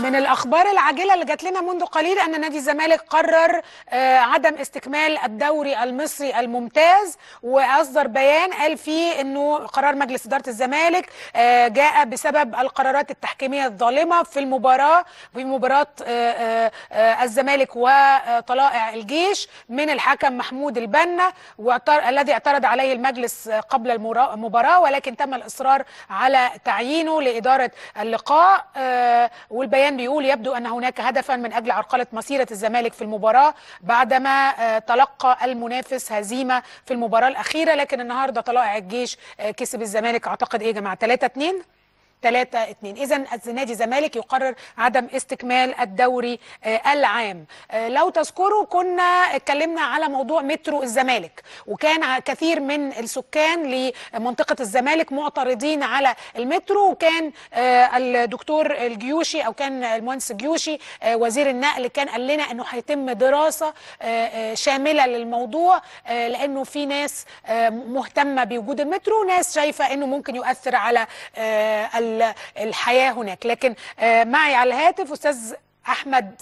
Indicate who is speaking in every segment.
Speaker 1: من الاخبار العاجله اللي جات لنا منذ قليل ان نادي الزمالك قرر آه، عدم استكمال الدوري المصري الممتاز واصدر بيان قال فيه انه قرار مجلس اداره الزمالك آه، جاء بسبب القرارات التحكيميه الظالمه في المباراه في مباراه آه، آه، آه، الزمالك وطلائع الجيش من الحكم محمود البنا واعتر- الذي اعترض عليه المجلس آه، قبل المرا- المباراه ولكن تم الاصرار على تعيينه لاداره اللقاء آه، والبيان بيقول يبدو ان هناك هدفا من اجل عرقله مسيره الزمالك في المباراه بعدما آه، تلقى المنافس هزيمه في المباراه الاخيره لكن النهارده طلائع الجيش آه، كسب الزمالك اعتقد ايه يا جماعه 3 2 3 2 اذا نادي الزمالك يقرر عدم استكمال الدوري آه، العام آه، لو تذكروا كنا اتكلمنا على موضوع مترو الزمالك وكان ع- كثير من السكان لمنطقه الزمالك معترضين على المترو وكان آه، الدكتور الجيوشي او كان المهندس الجيوشي آه، وزير النقل كان قال لنا انه هيتم دراسه آه، آه، شامله للموضوع آه، لانه في ناس آه، مهتمه بوجود المترو وناس شايفه انه ممكن يؤثر على آه، ال- الحياه هناك لكن آه، معي على الهاتف استاذ احمد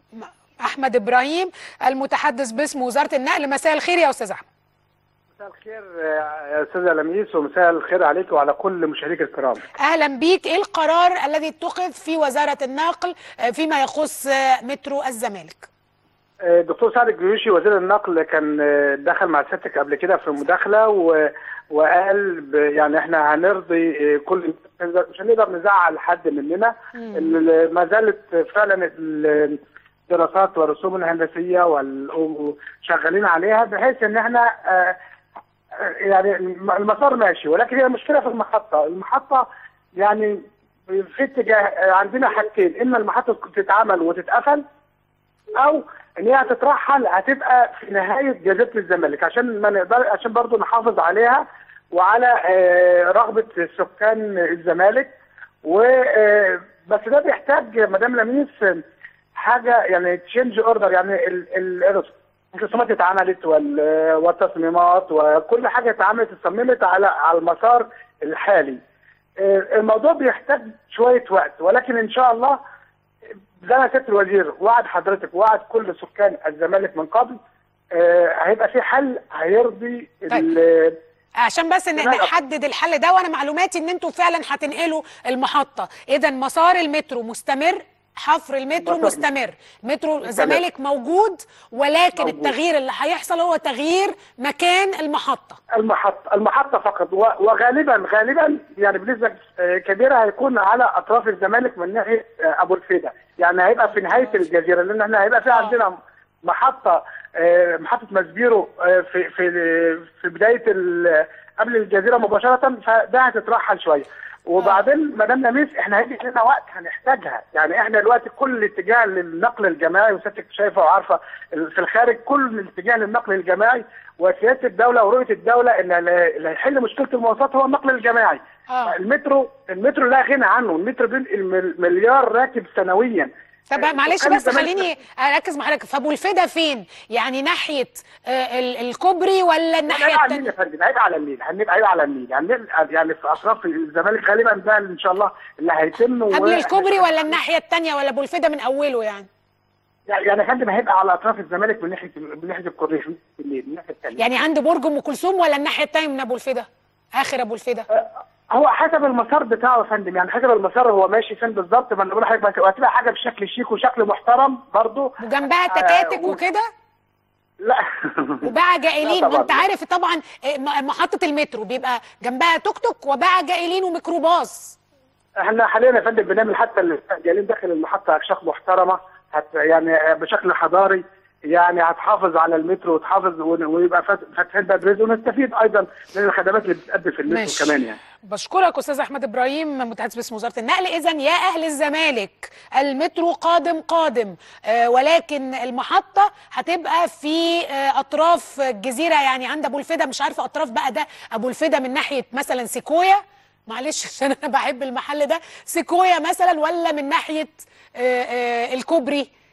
Speaker 1: احمد ابراهيم المتحدث باسم وزاره النقل مساء الخير يا استاذ احمد
Speaker 2: مساء الخير يا استاذه لميس ومساء الخير عليك وعلى كل مشاهديك الكرام.
Speaker 1: اهلا بيك ايه القرار الذي اتخذ في وزاره النقل آه، فيما يخص آه، مترو الزمالك
Speaker 2: الدكتور سعد الجيوشي وزير النقل كان دخل مع سيادتك قبل كده في مداخله و... وقال ب... يعني احنا هنرضي كل مش هنقدر نزعل حد مننا ال- ما زالت فعلا الدراسات والرسوم الهندسيه وال- وشغالين عليها بحيث ان احنا آه، يعني الم- المسار ماشي ولكن هي المشكله في المحطه، المحطه يعني في اتجاه عندنا حاجتين اما المحطه تتعمل وتتقفل او ان هي هتترحل هتبقى في نهايه جزيره الزمالك عشان ما نقدر عشان برضو نحافظ عليها وعلى آه، رغبه سكان الزمالك و آه، بس ده بيحتاج مدام لميس حاجه يعني تشينج اوردر يعني ال- ال- الرسومات اتعملت وال- والتصميمات وكل حاجه اتعملت اتصممت على على المسار الحالي آه، الموضوع بيحتاج شويه وقت ولكن ان شاء الله زي ما سياده الوزير وعد حضرتك وعد كل سكان الزمالك من قبل آه، هيبقى في حل هيرضي ال-
Speaker 1: عشان بس ان
Speaker 2: لا، لا.
Speaker 1: نحدد الحل ده وانا معلوماتي ان انتوا فعلا هتنقلوا المحطه اذا مسار المترو مستمر حفر المترو
Speaker 2: مسار-
Speaker 1: مستمر مترو الزمالك موجود ولكن
Speaker 2: موجود.
Speaker 1: التغيير اللي هيحصل هو تغيير مكان المحطه
Speaker 2: المحطة المحطة فقط و- وغالبا غالبا يعني بنسبة آه، كبيرة هيكون على أطراف الزمالك من ناحية آه، أبو الفيدة يعني هيبقى في نهاية الجزيرة لأن احنا هيبقى في عندنا محطة آه، محطة مسبيرو آه، في في في بداية ال- قبل الجزيرة مباشرة فده هتترحل شوية وبعدين مدام نميس احنا هيجي لنا وقت هنحتاجها يعني احنا دلوقتي كل اتجاه للنقل الجماعي وسيادتك شايفه وعارفه ال- في الخارج كل اتجاه للنقل الجماعي وسياده الدوله ورؤيه الدوله ان اللي اللي هيحل مشكله المواصلات هو النقل الجماعي
Speaker 1: آه.
Speaker 2: المترو المترو لا غنى عنه المترو بينقل مل- مليار راكب سنويا
Speaker 1: طب معلش
Speaker 2: سكان
Speaker 1: بس
Speaker 2: الزمالك-
Speaker 1: خليني اركز مع حضرتك فابو الفدا فين يعني ناحيه آه، ال- الكوبري ولا الناحيه
Speaker 2: هيبقى على النيل
Speaker 1: الثانيه
Speaker 2: يا فندم هيبقى على النيل هنبقى هيبقى على النيل يعني يعني في اطراف الزمالك غالبا ده ان شاء الله اللي هيتم و-
Speaker 1: قبل الكوبري ولا الناحيه الثانيه ولا ابو الفدا من اوله يعني
Speaker 2: يعني يعني يا فندم هيبقى على اطراف الزمالك من ناحيه من ناحيه الكورنيش من النيل من الناحيه الثانيه
Speaker 1: يعني عند برج ام كلثوم ولا الناحيه الثانيه من ابو الفدا اخر ابو الفدا
Speaker 2: هو حسب المسار بتاعه يا فندم يعني حسب المسار هو ماشي فين بالظبط ما انا بقول لحضرتك بس- وهتبقى حاجه بشكل شيك وشكل محترم برضه
Speaker 1: وجنبها
Speaker 2: آه،
Speaker 1: تكاتك
Speaker 2: و-
Speaker 1: وكده
Speaker 2: لا
Speaker 1: وباع جائلين
Speaker 2: لا
Speaker 1: ما انت
Speaker 2: طبعاً.
Speaker 1: عارف طبعا آه، م- محطه المترو بيبقى جنبها توك توك وباع جائلين وميكروباص
Speaker 2: احنا حاليا يا فندم بنعمل حتى الجايين داخل المحطه اكشاك محترمه هت يعني بشكل حضاري يعني هتحافظ على المترو وتحافظ ون- ويبقى فات- فاتحين باب رزق ونستفيد ايضا من الخدمات اللي بتتقدم في المترو
Speaker 1: ماشي.
Speaker 2: كمان يعني
Speaker 1: بشكرك استاذ احمد ابراهيم متحدث باسم وزاره النقل اذا يا اهل الزمالك المترو قادم قادم آه ولكن المحطه هتبقى في آه اطراف الجزيره يعني عند ابو الفدا مش عارفه اطراف بقى ده ابو الفدا من ناحيه مثلا سيكويا معلش عشان انا بحب المحل ده سيكويا مثلا ولا من ناحيه آه آه الكوبري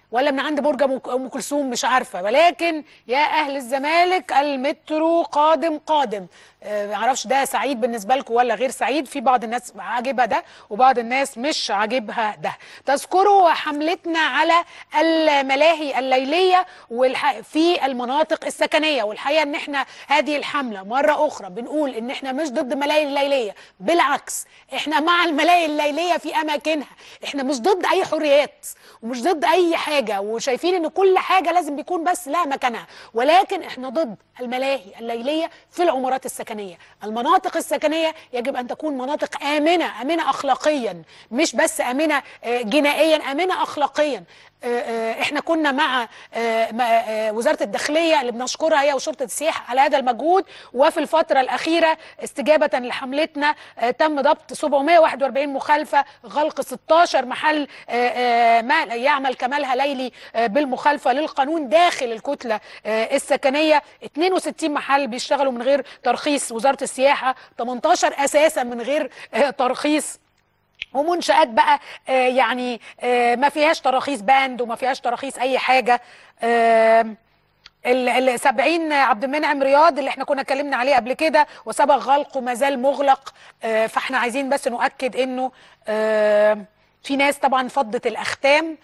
Speaker 1: ولا من عند برج أم- ام كلثوم مش عارفه ولكن يا اهل الزمالك المترو قادم قادم آه، معرفش ده سعيد بالنسبه لكم ولا غير سعيد في بعض الناس عاجبها ده وبعض الناس مش عاجبها ده تذكروا حملتنا على الملاهي الليليه والح... في المناطق السكنيه والحقيقه ان احنا هذه الحمله مره اخرى بنقول ان احنا مش ضد الملاهي الليليه بالعكس احنا مع الملاهي الليليه في اماكنها احنا مش ضد اي حريات ومش ضد اي حاجه وشايفين ان كل حاجه لازم بيكون بس لها مكانها ولكن احنا ضد الملاهي الليليه في العمارات السكنيه المناطق السكنيه يجب ان تكون مناطق امنه امنه اخلاقيا مش بس امنه آه، جنائيا امنه اخلاقيا آه، آه، احنا كنا مع آه، مع، آه، وزاره الداخليه اللي بنشكرها هي وشرطه السياحه على هذا المجهود وفي الفتره الاخيره استجابه لحملتنا آه، تم ضبط 741 مخالفه غلق 16 محل آه، آه، ما يعمل كمالها ليلي آه، بالمخالفه للقانون داخل الكتله آه، السكنيه 62 محل بيشتغلوا من غير ترخيص وزاره السياحه 18 اساسا من غير آه، ترخيص ومنشآت بقى آه، يعني آه، ما فيهاش تراخيص باند وما فيهاش تراخيص اي حاجه آم، ال ال 70 عبد المنعم رياض اللي احنا كنا اتكلمنا عليه قبل كده وسبق غلقه ما زال مغلق آه، فاحنا عايزين بس نؤكد انه آه، في ناس طبعا فضت الاختام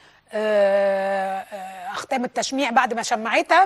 Speaker 1: آه، آه، اختام التشميع بعد ما شمعتها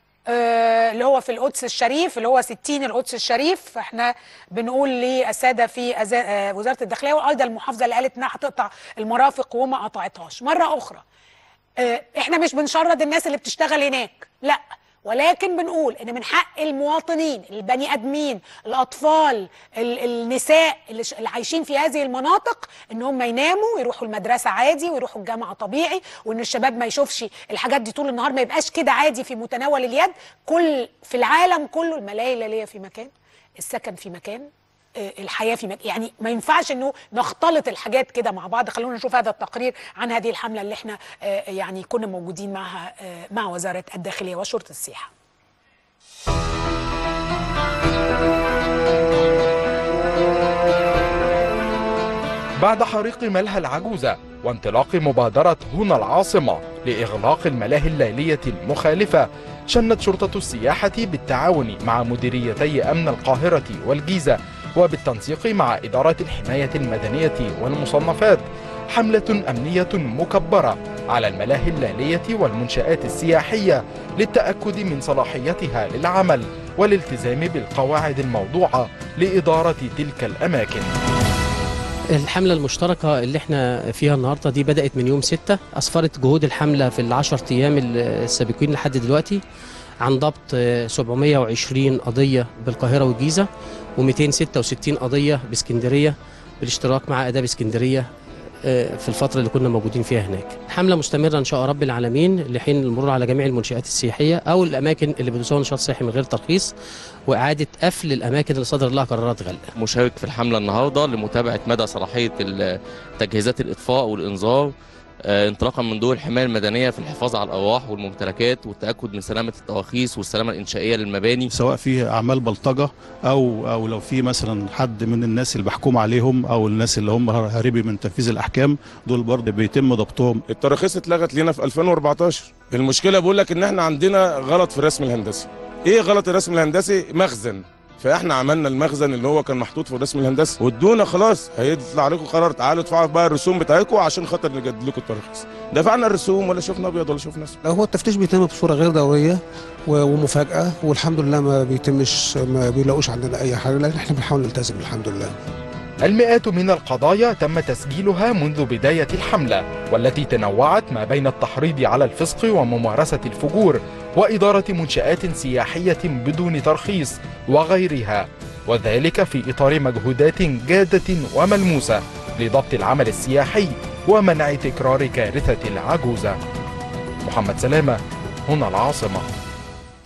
Speaker 1: آه، اللي هو في القدس الشريف اللي هو 60 القدس الشريف فاحنا بنقول للساده في أزا- آه، وزاره الداخليه وايضا المحافظه اللي قالت انها هتقطع المرافق وما قطعتهاش مره اخرى آه، احنا مش بنشرد الناس اللي بتشتغل هناك لا ولكن بنقول ان من حق المواطنين البني ادمين الاطفال ال- النساء اللي, ش- اللي عايشين في هذه المناطق ان هم يناموا ويروحوا المدرسه عادي ويروحوا الجامعه طبيعي وان الشباب ما يشوفش الحاجات دي طول النهار ما يبقاش كده عادي في متناول اليد كل في العالم كله الملاهي الليليه في مكان السكن في مكان آه، الحياه في مكان يعني ما ينفعش انه نختلط الحاجات كده مع بعض خلونا نشوف هذا التقرير عن هذه الحمله اللي احنا آه، يعني كنا موجودين معها آه، مع وزاره الداخليه وشرطه السياحه
Speaker 3: بعد حريق ملهى العجوزة وانطلاق مبادرة هنا العاصمة لإغلاق الملاهي الليلية المخالفة شنت شرطة السياحة بالتعاون مع مديريتي أمن القاهرة والجيزة وبالتنسيق مع إدارة الحماية المدنية والمصنفات حملة أمنية مكبرة على الملاهي الليلية والمنشآت السياحية للتأكد من صلاحيتها للعمل والالتزام بالقواعد الموضوعة لإدارة تلك الأماكن
Speaker 4: الحملة المشتركة اللي احنا فيها النهاردة دي بدأت من يوم ستة أسفرت جهود الحملة في العشر أيام السابقين لحد دلوقتي عن ضبط آه، 720 قضية بالقاهرة والجيزة و266 قضية باسكندرية بالاشتراك مع آداب اسكندرية آه، في الفترة اللي كنا موجودين فيها هناك حملة مستمرة إن شاء رب العالمين لحين المرور على جميع المنشآت السياحية أو الأماكن اللي بتسوي نشاط سياحي من غير ترخيص وإعادة قفل الأماكن اللي صدر لها قرارات غلق
Speaker 5: مشارك في الحملة النهاردة لمتابعة مدى صلاحية ال- تجهيزات الإطفاء والإنذار آه، انطلاقا من دور الحماية المدنية في الحفاظ على الأرواح والممتلكات والتأكد من سلامة التراخيص والسلامة الإنشائية للمباني
Speaker 6: سواء في اعمال بلطجه او او لو في مثلا حد من الناس اللي محكوم عليهم او الناس اللي هم هاربي من تنفيذ الاحكام دول برضه بيتم ضبطهم
Speaker 7: التراخيص اتلغت لنا في 2014 المشكله بقول لك ان احنا عندنا غلط في الرسم الهندسي ايه غلط الرسم الهندسي مخزن فاحنا عملنا المخزن اللي هو كان محطوط في الرسم الهندسي وادونا خلاص هيطلع عليكم قرار تعالوا ادفعوا بقى الرسوم بتاعتكم عشان خاطر نجدد لكم التراخيص دفعنا الرسوم ولا شفنا ابيض ولا شفنا اسود
Speaker 8: هو التفتيش بيتم بصوره غير دوريه و- ومفاجاه والحمد لله ما بيتمش ما بيلاقوش عندنا اي حاجه لان احنا بنحاول نلتزم الحمد لله
Speaker 3: المئات من القضايا تم تسجيلها منذ بداية الحملة والتي تنوعت ما بين التحريض على الفسق وممارسة الفجور وإدارة منشآت سياحية بدون ترخيص وغيرها وذلك في إطار مجهودات جادة وملموسة لضبط العمل السياحي ومنع تكرار كارثة العجوزة محمد سلامة هنا العاصمة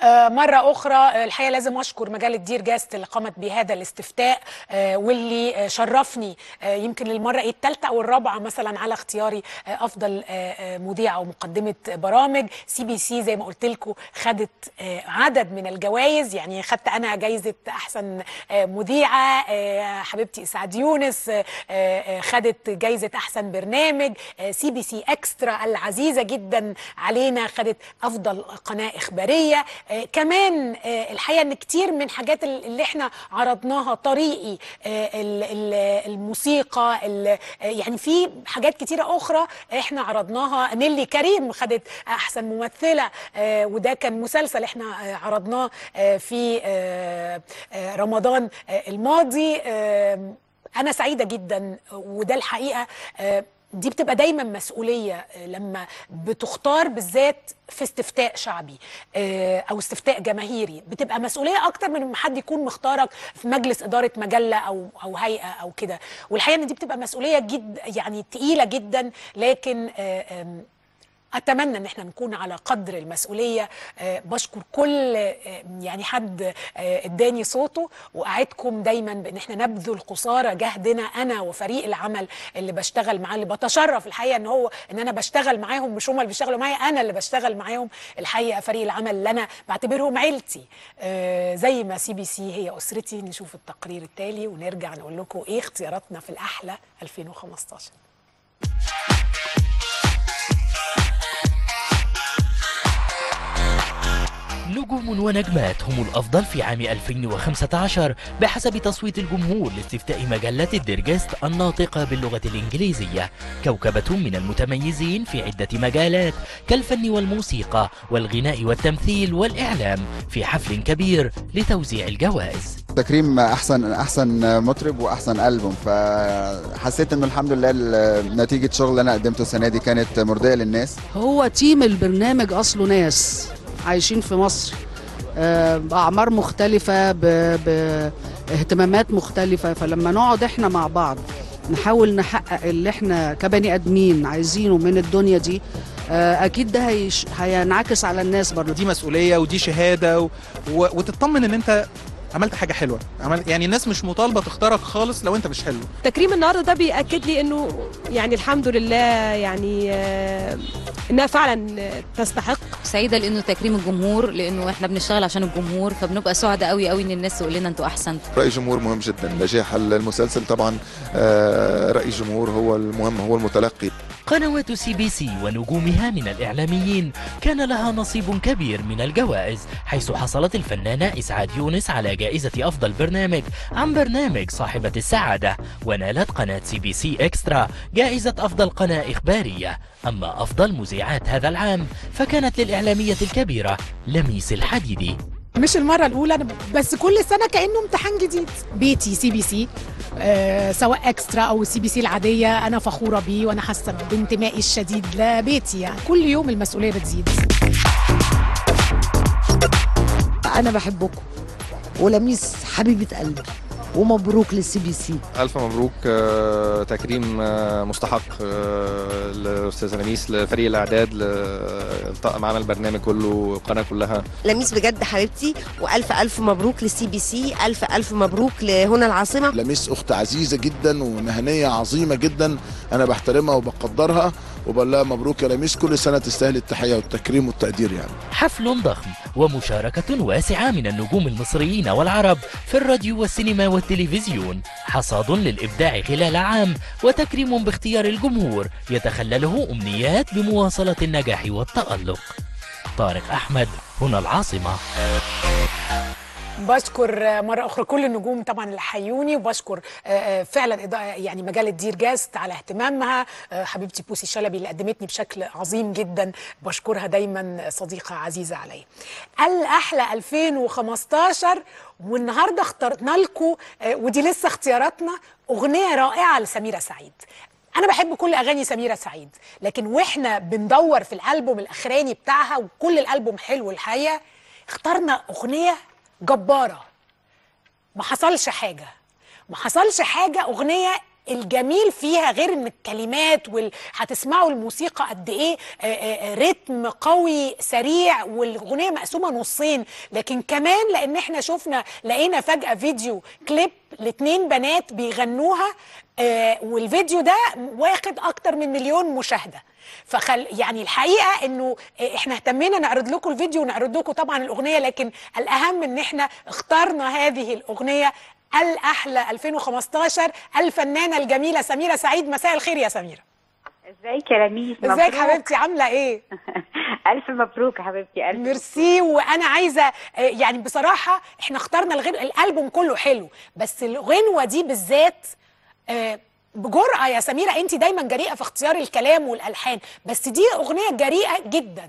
Speaker 1: آه، مرة أخرى آه، الحقيقة لازم أشكر مجلة دير جاست اللي قامت بهذا الاستفتاء آه، واللي آه، شرفني آه، يمكن للمرة إيه الثالثة أو الرابعة مثلا على اختياري آه، أفضل آه، آه، مذيعة ومقدمة برامج سي بي سي زي ما قلت لكم خدت آه، عدد من الجوائز يعني خدت أنا جايزة أحسن آه، مذيعة آه، حبيبتي إسعاد يونس آه، آه، خدت جايزة أحسن برنامج آه، سي بي سي إكسترا العزيزة جدا علينا خدت أفضل قناة إخبارية آه، كمان آه، الحقيقة إن كتير من حاجات اللي إحنا عرضناها طريقي آه، ال- ال- الموسيقى ال- آه، يعني في حاجات كتيرة أخرى إحنا عرضناها نيلي كريم خدت أحسن ممثلة آه، وده كان مسلسل إحنا آه، عرضناه آه، في آه، آه، رمضان آه، الماضي آه، أنا سعيدة جدا وده الحقيقة آه، دي بتبقى دايما مسؤولية آه، لما بتختار بالذات في استفتاء شعبي آه، أو استفتاء جماهيري بتبقى مسؤولية أكتر من ما حد يكون مختارك في مجلس إدارة مجلة أو أو هيئة أو كده والحقيقة إن دي بتبقى مسؤولية جد يعني تقيلة جدا لكن آه، آم، اتمنى ان احنا نكون على قدر المسؤوليه آه، بشكر كل آه، يعني حد آه، اداني صوته واعدكم دايما بان احنا نبذل قصارى جهدنا انا وفريق العمل اللي بشتغل معاه اللي بتشرف الحقيقه ان هو ان انا بشتغل معاهم مش هم اللي بيشتغلوا معايا انا اللي بشتغل معاهم الحقيقه فريق العمل اللي انا بعتبرهم عيلتي آه، زي ما سي بي سي هي اسرتي نشوف التقرير التالي ونرجع نقول لكم ايه اختياراتنا في الاحلى 2015
Speaker 9: نجوم ونجمات هم الأفضل في عام 2015 بحسب تصويت الجمهور لاستفتاء مجلة الدرجست الناطقة باللغة الإنجليزية كوكبة من المتميزين في عدة مجالات كالفن والموسيقى والغناء والتمثيل والإعلام في حفل كبير لتوزيع الجوائز
Speaker 10: تكريم احسن احسن مطرب واحسن البوم فحسيت انه الحمد لله ال- نتيجه شغل اللي انا قدمته السنه دي كانت مرضيه للناس
Speaker 11: هو تيم البرنامج اصله ناس عايشين في مصر آه، باعمار مختلفه ب- باهتمامات مختلفه فلما نقعد احنا مع بعض نحاول نحقق اللي احنا كبني ادمين عايزينه من الدنيا دي آه، اكيد ده هيش هينعكس على الناس برضه
Speaker 12: دي مسؤوليه ودي شهاده و... و... وتطمن ان انت عملت حاجه حلوه عمل... يعني الناس مش مطالبه تختارك خالص لو انت مش حلو
Speaker 13: تكريم النهارده ده بيأكد لي انه يعني الحمد لله يعني آه، انها فعلا آه، تستحق
Speaker 14: سعيده لانه تكريم الجمهور لانه احنا بنشتغل عشان الجمهور فبنبقى سعداء قوي قوي ان الناس تقول لنا انتوا احسن
Speaker 15: رأي الجمهور مهم جدا نجاح المسلسل طبعا آه، رأي الجمهور هو المهم هو المتلقي
Speaker 9: قنوات سي بي سي ونجومها من الإعلاميين كان لها نصيب كبير من الجوائز حيث حصلت الفنانة إسعاد يونس على جائزة أفضل برنامج عن برنامج صاحبة السعادة ونالت قناة سي بي سي إكسترا جائزة أفضل قناة إخبارية أما أفضل مذيعات هذا العام فكانت للإعلامية الكبيرة لميس الحديدي
Speaker 16: مش المرة الأولى أنا بس كل سنة كأنه امتحان جديد بيتي سي بي سي آه سواء اكسترا او سي بي سي العادية أنا فخورة بيه وأنا حاسة بانتمائي الشديد لبيتي يعني كل يوم المسؤولية بتزيد
Speaker 17: انا بحبكم ولميس حبيبه قلبي ومبروك للسي بي سي
Speaker 18: ألف مبروك آه، تكريم آه، مستحق آه، لأستاذة لميس لفريق الإعداد لطاقم عمل البرنامج كله القناة كلها
Speaker 19: لميس بجد حبيبتي والف الف مبروك للسي بي سي الف الف مبروك لهنا العاصمه
Speaker 20: لميس اخت عزيزه جدا ومهنيه عظيمه جدا انا بحترمها وبقدرها وبقول لها مبروك يا لميس كل سنه تستاهل التحيه والتكريم والتقدير يعني
Speaker 9: حفل ضخم ومشاركة واسعة من النجوم المصريين والعرب في الراديو والسينما والتلفزيون حصاد للإبداع خلال عام وتكريم باختيار الجمهور يتخلله أمنيات بمواصلة النجاح والتألق طارق أحمد هنا العاصمة
Speaker 1: بشكر مرة أخرى كل النجوم طبعا اللي حيوني وبشكر آه، آه، فعلا إضاءة- يعني مجلة دير جاست على اهتمامها آه، حبيبتي بوسي شلبي اللي قدمتني بشكل عظيم جدا بشكرها دايما صديقة عزيزة عليا الأحلى 2015 والنهاردة اخترنا لكم آه، ودي لسه اختياراتنا أغنية رائعة لسميرة سعيد انا بحب كل اغاني سميره سعيد لكن واحنا بندور في الالبوم الاخراني بتاعها وكل الالبوم حلو الحقيقه اخترنا اغنيه جباره ما حصلش حاجه ما حصلش حاجه اغنيه الجميل فيها غير ان الكلمات وال... هتسمعوا الموسيقى قد ايه آه، آه، آه، رتم قوي سريع والاغنيه مقسومه نصين لكن كمان لان احنا شفنا لقينا فجاه فيديو كليب لاتنين بنات بيغنوها آه، والفيديو ده واخد اكتر من مليون مشاهده فخل يعني الحقيقه انه آه، احنا اهتمينا نعرض لكم الفيديو ونعرض لكم طبعا الاغنيه لكن الاهم ان احنا اخترنا هذه الاغنيه الاحلى 2015 الفنانه الجميله سميره سعيد مساء الخير يا سميره
Speaker 21: ازيك يا لميس
Speaker 1: ازيك
Speaker 21: مبروك.
Speaker 1: حبيبتي عامله ايه
Speaker 21: الف مبروك يا حبيبتي الف
Speaker 1: ميرسي وانا عايزه آه، يعني بصراحه احنا اخترنا الغن... الالبوم كله حلو بس الغنوه دي بالذات آه، بجرأة يا سميرة انت دايما جريئة في اختيار الكلام والالحان بس دي اغنية جريئة جدا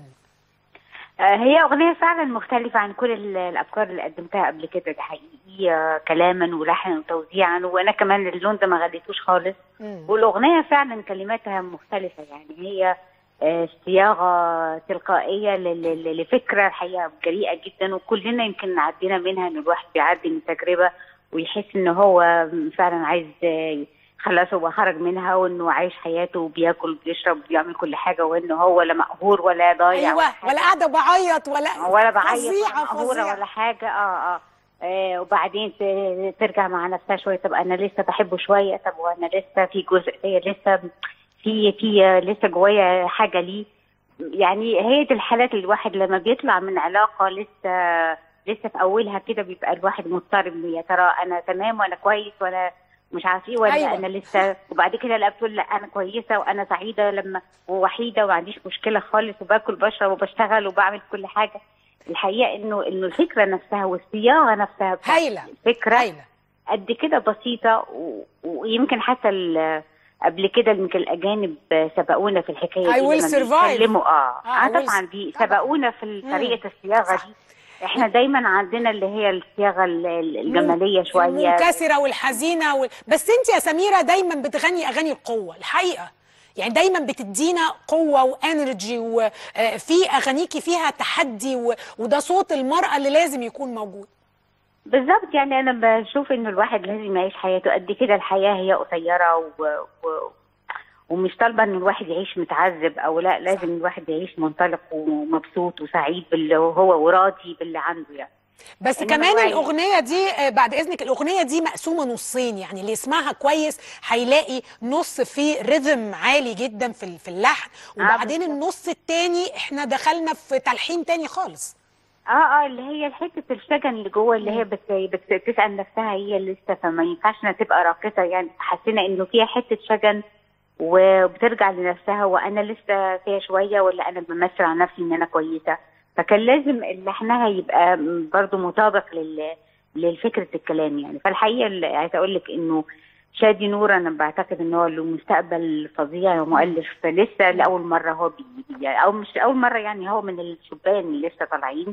Speaker 21: آه، هي اغنيه فعلا مختلفه عن كل ال- الافكار اللي قدمتها قبل كده ده حقيقي آه، كلاما ولحنا وتوزيعا وانا كمان اللون ده ما غليتوش خالص والاغنيه فعلا كلماتها مختلفه يعني هي آه، صياغه تلقائيه ل- ل- لفكره الحقيقه جريئه جدا وكلنا يمكن عدينا منها ان الواحد بيعدي من تجربه ويحس ان هو فعلا عايز آه، خلاص هو خرج منها وانه عايش حياته وبياكل وبيشرب وبيعمل كل حاجه وانه هو لا مقهور ولا ضايع
Speaker 1: ايوه ولا قاعدة بعيط ولا
Speaker 21: ولا بعيط
Speaker 1: فظيعة
Speaker 21: ولا مقهوره
Speaker 1: فظيعة.
Speaker 21: ولا حاجه اه اه آه، وبعدين ت- ترجع مع نفسها شويه طب انا لسه بحبه شويه طب وانا لسه في جزء فيا لسه في في لسه جوايا حاجه ليه يعني هي دي الحالات اللي الواحد لما بيطلع من علاقه لسه لسه في اولها كده بيبقى الواحد مضطرب يا ترى انا تمام وانا كويس وانا مش عارف ايه ولا
Speaker 1: أيوة.
Speaker 21: أيوة. انا لسه وبعد كده لا بتقول لا انا كويسه وانا سعيده لما ووحيده وما عنديش مشكله خالص وباكل بشرب وبشتغل وبعمل كل حاجه الحقيقه انه انه الفكره نفسها والصياغه نفسها بتاعت
Speaker 1: هايلة
Speaker 21: الفكره قد كده بسيطه و... ويمكن حتى ال... قبل كده يمكن الاجانب سبقونا في الحكايه
Speaker 1: I
Speaker 21: دي
Speaker 1: will
Speaker 21: لما
Speaker 1: survive.
Speaker 21: بيتكلموا اه
Speaker 1: آه,
Speaker 21: اه
Speaker 1: I will
Speaker 21: طبعا بي سبقونا في طريقه الصياغه دي احنا دايما عندنا اللي هي الصياغه ال- ال- الجماليه شويه
Speaker 1: المنكسرة والحزينة وال... بس انت يا سميرة دايما بتغني اغاني القوة الحقيقة يعني دايما بتدينا قوة وانرجي وفي اغانيكي فيها تحدي و... وده صوت المرأة اللي لازم يكون موجود
Speaker 21: بالظبط يعني انا بشوف انه الواحد لازم يعيش حياته قد كده الحياه هي قصيره و... و... ومش طالبه ان الواحد يعيش متعذب او لا لازم الواحد يعيش منطلق ومبسوط وسعيد باللي هو وراضي باللي عنده يعني
Speaker 1: بس
Speaker 21: إنما
Speaker 1: كمان
Speaker 21: الوعي-
Speaker 1: الاغنيه دي آه، بعد اذنك الاغنيه دي مقسومه نصين يعني اللي يسمعها كويس هيلاقي نص فيه ريذم عالي جدا في ال- في اللحن وبعدين النص التاني احنا دخلنا في تلحين تاني خالص
Speaker 21: اه اه اللي هي حته الشجن اللي جوه اللي هي بت... بت... بتسال نفسها هي لسه فما ينفعش انها تبقى راقصه يعني حسينا انه فيها حته شجن وبترجع لنفسها وانا لسه فيها شويه ولا انا بمثل على نفسي ان انا كويسه فكان لازم لحنها يبقى برضو مطابق لل لفكره الكلام يعني فالحقيقه اللي عايزه اقول لك انه شادي نور انا بعتقد ان هو له مستقبل فظيع ومؤلف لسه لاول مره هو بي يعني او مش اول مره يعني هو من الشبان اللي لسه طالعين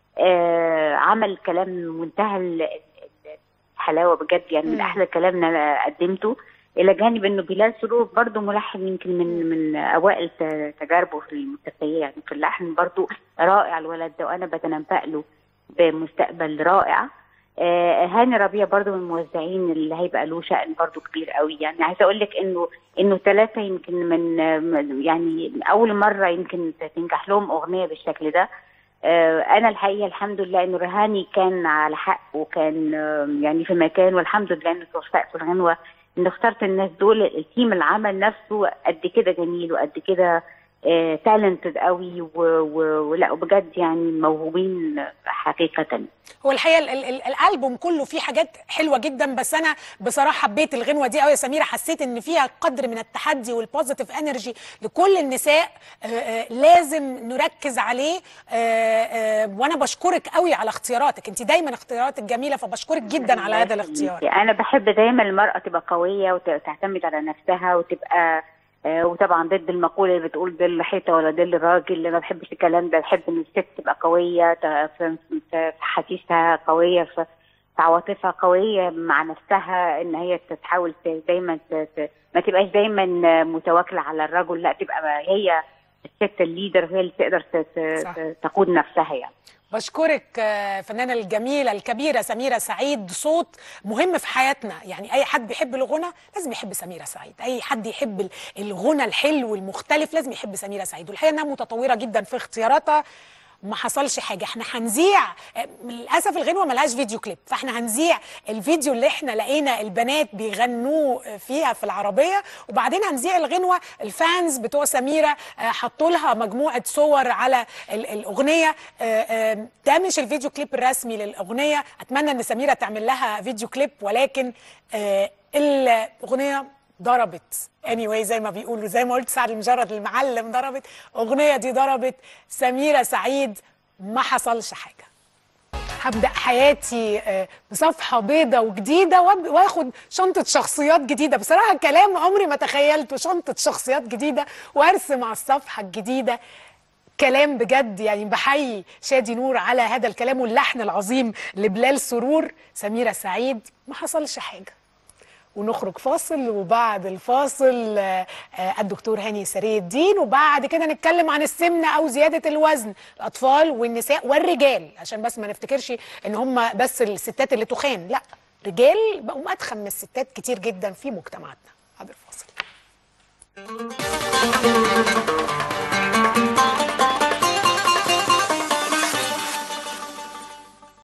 Speaker 21: آه عمل كلام منتهى ال- ال- الحلاوه بجد يعني من احلى الكلام اللي انا قدمته الى جانب انه بلال سرور برضه ملحن يمكن من من اوائل ت- تجاربه في الموسيقيه يعني في اللحن برضه رائع الولد ده وانا بتنبأ له بمستقبل رائع آه هاني ربيع برضه من الموزعين اللي هيبقى له شأن برضه كبير قوي يعني عايزه اقول لك انه انه ثلاثه يمكن من من- يعني اول مره يمكن تنجح لهم اغنيه بالشكل ده آه، انا الحقيقه الحمد لله انه رهاني كان على حق وكان آه، يعني في مكان والحمد لله انه توفقت في الغنوه ان اخترت الناس دول التيم العمل نفسه قد كده جميل وقد كده تالنتد قوي و- و- ولا بجد يعني موهوبين حقيقه
Speaker 1: هو الحقيقه ال- ال- ال- الالبوم كله فيه حاجات حلوه جدا بس انا بصراحه حبيت الغنوه دي قوي يا سميره حسيت ان فيها قدر من التحدي والبوزيتيف انرجي لكل النساء آه، آه، لازم نركز عليه آه، آه، وانا بشكرك قوي على اختياراتك انت دايما اختياراتك جميله فبشكرك جدا على هذا الاختيار
Speaker 21: انا بحب دايما المراه تبقى قويه وتعتمد على نفسها وتبقى آه، وطبعا ضد المقوله اللي بتقول دل الحيطه ولا دل الراجل انا ما بحبش الكلام ده بحب ان الست تبقى قويه ت- في في- في حديثها قويه في في عواطفها قويه مع نفسها ان هي تحاول ت- دايما ت- ت- ما تبقاش دايما متواكله على الرجل لا تبقى هي الست الليدر هي اللي تقدر ت- ت-
Speaker 1: صح.
Speaker 21: ت- تقود نفسها يعني
Speaker 1: بشكرك آه، الفنانة الجميلة الكبيرة سميرة سعيد صوت مهم في حياتنا يعني أي حد بيحب الغنى لازم يحب سميرة سعيد أي حد يحب ال- الغنى الحلو المختلف لازم يحب سميرة سعيد والحقيقة إنها متطورة جدا في اختياراتها ما حصلش حاجه احنا هنذيع آه، للاسف الغنوه ملهاش فيديو كليب فاحنا هنذيع الفيديو اللي احنا لقينا البنات بيغنوه فيها في العربيه وبعدين هنذيع الغنوه الفانز بتوع سميره آه، حطوا لها مجموعه صور على ال- الاغنيه آه، آه، ده مش الفيديو كليب الرسمي للاغنيه اتمنى ان سميره تعمل لها فيديو كليب ولكن آه، الاغنيه ضربت anyway زي ما بيقولوا زي ما قلت سعد المجرد المعلم ضربت اغنيه دي ضربت سميره سعيد ما حصلش حاجه هبدا حياتي آه، بصفحه بيضة وجديده وأب- واخد شنطه شخصيات جديده بصراحه كلام عمري ما تخيلته شنطه شخصيات جديده وارسم على الصفحه الجديده كلام بجد يعني بحيي شادي نور على هذا الكلام واللحن العظيم لبلال سرور سميره سعيد ما حصلش حاجه ونخرج فاصل وبعد الفاصل آه، آه، الدكتور هاني سري الدين وبعد كده نتكلم عن السمنه او زياده الوزن الاطفال والنساء والرجال عشان بس ما نفتكرش ان هم بس الستات اللي تخان لا رجال بقوا اتخن من الستات كتير جدا في مجتمعاتنا بعد الفاصل